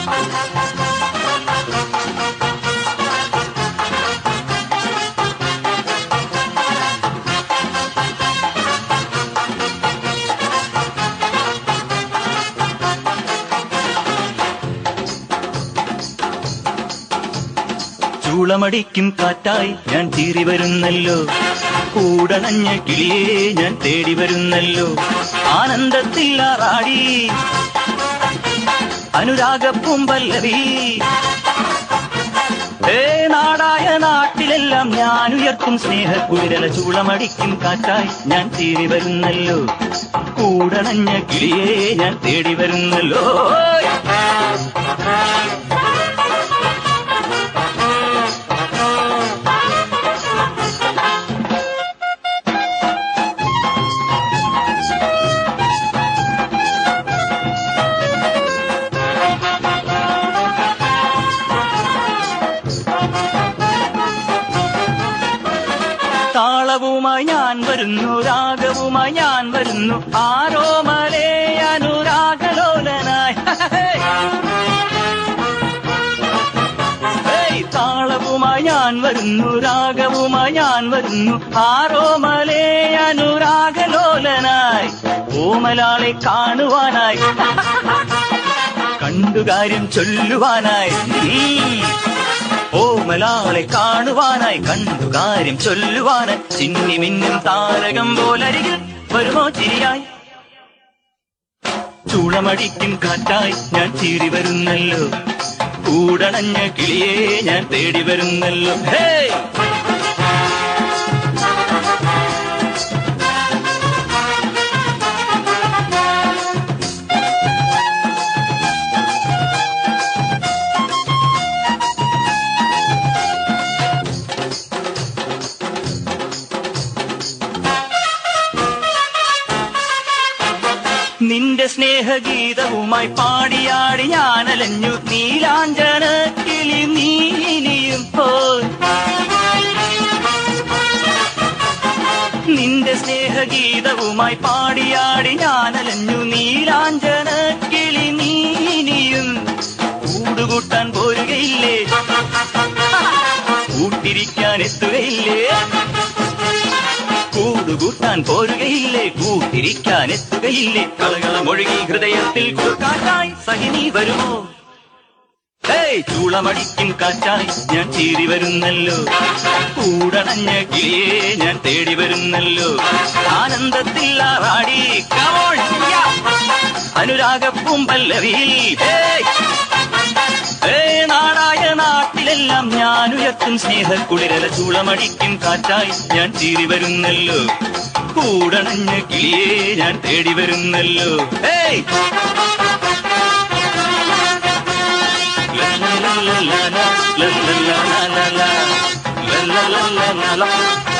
ചൂളമടിക്കും കാറ്റായി ഞാൻ ചീറി വരുന്നല്ലോ കൂടണഞ്ഞ കിളിയെ ഞാൻ തേടി വരുന്നല്ലോ ആനന്ദത്തിൽ ആറാടി അനുരാഗപ്പൂമ്പല്ലവി ഏ നാടായ നാട്ടിലെല്ലാം ഞാൻ ഉയർത്തും സ്നേഹക്കുളിരല ചൂളമടിക്കും കാറ്റായി ഞാൻ ചീറി വരുന്നല്ലോ കൂടണഞ്ഞ കിളിയെ ഞാൻ തേടി വരുന്നല്ലോ താളവുമായി ഞാൻ വരുന്നു രാഗവുമായി ഞാൻ വരുന്നു ആരോ മലേ അനുരാഗലോലനായി ഹേയ്, താളവുമായി ഞാൻ വരുന്നു രാഗവുമായി ഞാൻ വരുന്നു ആരോ മലേ അനുരാഗലോലനായി ഓമലാളെ കാണുവാനായി കണ്ടുകാര്യം ചൊല്ലുവാനായി ഉം. ഓമലാളെ കാണുവാനായി കണ്ടു കാര്യം ചൊല്ലുവാനായി ചിന്നി മിന്നും താരകം പോലരികിൽ വരുമോ ചിരിയായി ചൂളമടിക്കും കാറ്റായി ഞാൻ ചീറി വരുന്നല്ലോ കൂടണഞ്ഞ കിളിയെ ഞാൻ തേടി വരുന്നല്ലോ ഹേയ് നിന്റെ സ്നേഹഗീതവുമായി പാടിയാടി ഞാനലഞ്ഞു നീലാഞ്ചന കിളി നീനിയും പോൽ നിന്റെ സ്നേഹഗീതവുമായി പാടിയാടി ഞാനലഞ്ഞു നീലാഞ്ചന കിളി നീനിയും കൂടുകൂട്ടാൻ പോരുകയില്ലേ കൂട്ടിരിക്കാൻ എത്തുകയില്ലേ കൂടുകൂട്ടാൻ പോരുകയില്ലേ കൂട്ടിരിക്കാൻ എത്തുകയില്ലേ കളകളമൊഴുകി ഹൃദയത്തിൽ കാറ്റായി സഹിനി വരുമോ ഹേയ് ചൂളമടിക്കും കാറ്റായി ഞാൻ ചീറി വരുന്നല്ലോ കൂടണഞ്ഞ കിളിയെ ഞാൻ തേടി വരുന്നല്ലോ ആനന്ദത്തിൽ ആറാടി കമോൺ അനുരാഗപ്പൂമ്പല്ലവിയിൽ ഹേയ് ഏ നാടായ നാട്ടിലെല്ലാം ഞാൻ ഉയർത്തും സ്നേഹക്കുളിരല ചൂളമടിക്കും കാറ്റായി ഞാൻ ചീറി വരുന്നല്ലോ കൂടണഞ്ഞ കിളിയെ ഞാൻ തേടി വരുന്നല്ലോ ഏയ് ല ല ല ല ല ല ല ല ല ല ല ല ല ല ല ല